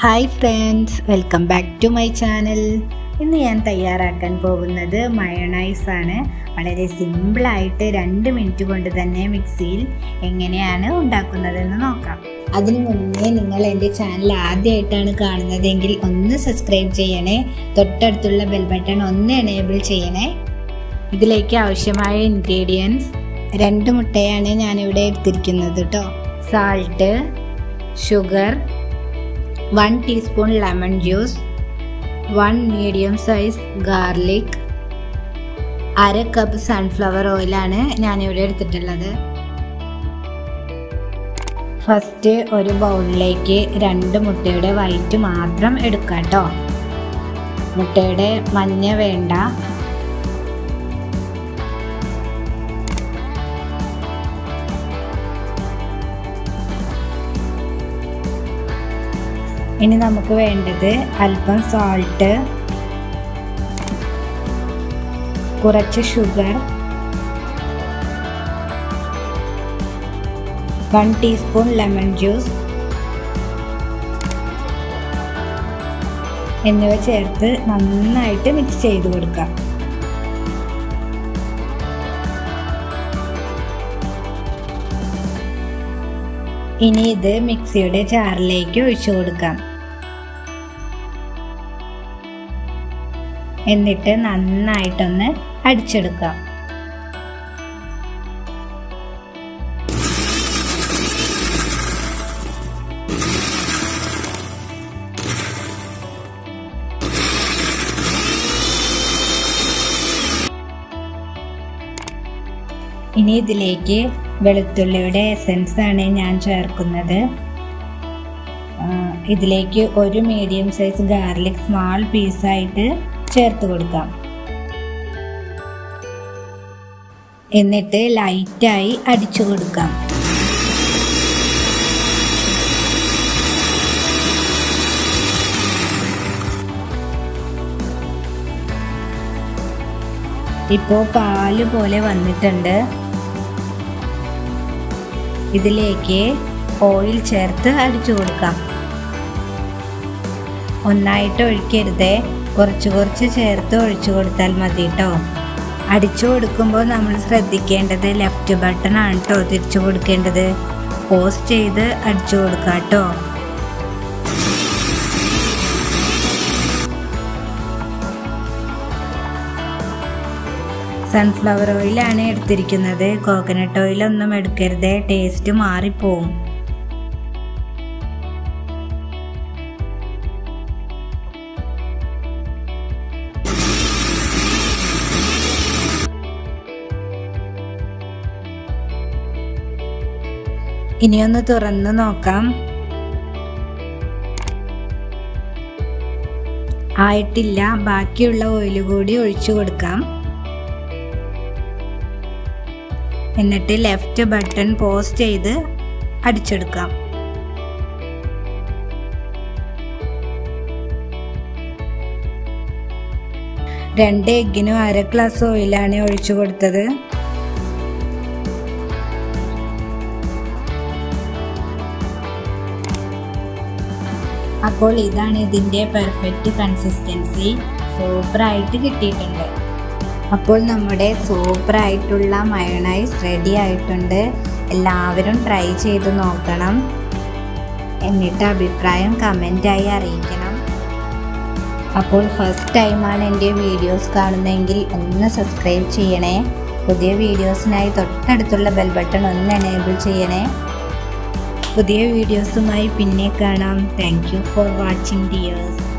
hi friends welcome back to my channel ഇന്ന് ഞാൻ തയ്യാറാക്കാൻ പോകുന്നത് മയണൈസ് ആണ് വളരെ സിമ്പിളായിട്ട് രണ്ട് മിനിറ്റ് കൊണ്ട് തന്നെ മിക്സിയിൽ എങ്ങനെയാണ് ഉണ്ടാക്കുന്നതെന്ന് നോക്കാം അതിനു മുന്നേ നിങ്ങൾ എൻ്റെ ചാനൽ ആദ്യമായിട്ടാണ് കാണുന്നതെങ്കിൽ ഒന്ന് സബ്സ്ക്രൈബ് ചെയ്യണേ തൊട്ടടുത്തുള്ള ബെൽ ബട്ടൺ ഒന്ന് എനേബിൾ ചെയ്യണേ ഇതിലേക്ക് ആവശ്യമായ ഇൻഗ്രീഡിയൻസ് രണ്ട് മുട്ടയാണ് ഞാനിവിടെ എടുത്തിരിക്കുന്നത് കേട്ടോ salt sugar one teaspoon lemon juice one medium size garlic അര കപ്പ് സൺഫ്ലവർ ഓയിലാണ് ഞാനിവിടെ എടുത്തിട്ടുള്ളത് ഫസ്റ്റ് ഒരു ബൗളിലേക്ക് രണ്ട് മുട്ടയുടെ വൈറ്റ് മാത്രം എടുക്കാം കേട്ടോ മുട്ടയുടെ മഞ്ഞ വേണ്ട ഇനി നമുക്ക് വേണ്ടത് അല്പം സോൾട്ട് കുറച്ച് sugar one teaspoon lemon juice എന്നിവ ചേർത്ത് നന്നായിട്ട് മിക്സ് ചെയ്ത് കൊടുക്കാം ഇനി ഇത് മിക്സിയുടെ ജാറിലേക്ക് ഒഴിച്ചു കൊടുക്കാം എന്നിട്ട് നന്നായിട്ടൊന്ന് അടിച്ചെടുക്കാം ഇനി ഇതിലേക്ക് വെളുത്തുള്ളിയുടെ എസൻസ് ആണ് ഞാൻ ചേർക്കുന്നത് ഇതിലേക്ക് ഒരു മീഡിയം സൈസ് ഗാർലിക് സ്മാൾ പീസായിട്ട് ചേർത്ത് കൊടുക്കാം എന്നിട്ട് ലൈറ്റായി അടിച്ചു കൊടുക്കാം ഇപ്പോൾ പാല് പോലെ വന്നിട്ടുണ്ട് ഇതിലേക്ക് ഓയിൽ ചേർത്ത് അടിച്ചു കൊടുക്കാം ഒന്നായിട്ട് ഒഴിക്കരുതേ കുറച്ച് കുറച്ച് ചേർത്ത് ഒഴിച്ചു കൊടുത്താൽ മതി കേട്ടോ അടിച്ചു കൊടുക്കുമ്പോൾ നമ്മൾ ശ്രദ്ധിക്കേണ്ടത് ലെഫ്റ്റ് ബട്ടൺ ആണ് കേട്ടോ തിരിച്ചു കൊടുക്കേണ്ടത് പോസ്റ്റ് ചെയ്ത് അടിച്ചു കൊടുക്കാം കേട്ടോ സൺഫ്ലവർ ഓയിലാണ് എടുത്തിരിക്കുന്നത് കോക്കനട്ട് ഓയിലൊന്നും എടുക്കരുത് ടേസ്റ്റ് മാറിപ്പോവും ഇനിയൊന്ന് തുറന്ന് നോക്കാം ആയിട്ടില്ല ബാക്കിയുള്ള ഓയിൽ കൂടി ഒഴിച്ചു കൊടുക്കാം എന്നിട്ട് ലെഫ്റ്റ് ബട്ടൺ പോസ് ചെയ്ത് അടിച്ചെടുക്കാം രണ്ട് എഗ്ഗിനും അര ഗ്ലാസ് ഓയിലാണ് ഒഴിച്ചു കൊടുത്തത് അപ്പോൾ ഇതാണ് ഇതിൻ്റെ പെർഫെക്റ്റ് കൺസിസ്റ്റൻസി സൂപ്പറായിട്ട് കിട്ടിയിട്ടുണ്ട് അപ്പോൾ നമ്മുടെ സൂപ്പറായിട്ടുള്ള മയണൈസ് റെഡി ആയിട്ടുണ്ട് എല്ലാവരും ട്രൈ ചെയ്ത് നോക്കണം എന്നിട്ട് അഭിപ്രായം കമൻറ്റായി അറിയിക്കണം അപ്പോൾ ഫസ്റ്റ് ടൈമാണ് എൻ്റെ വീഡിയോസ് കാണുന്നതെങ്കിൽ ഒന്ന് സബ്സ്ക്രൈബ് ചെയ്യണേ പുതിയ വീഡിയോസിനായി തൊട്ടടുത്തുള്ള ബെൽ ബട്ടൺ ഒന്ന് എനേബിൾ ചെയ്യണേ പുതിയ വീഡിയോസുമായി പിന്നെ കാണാം thank you for watching dears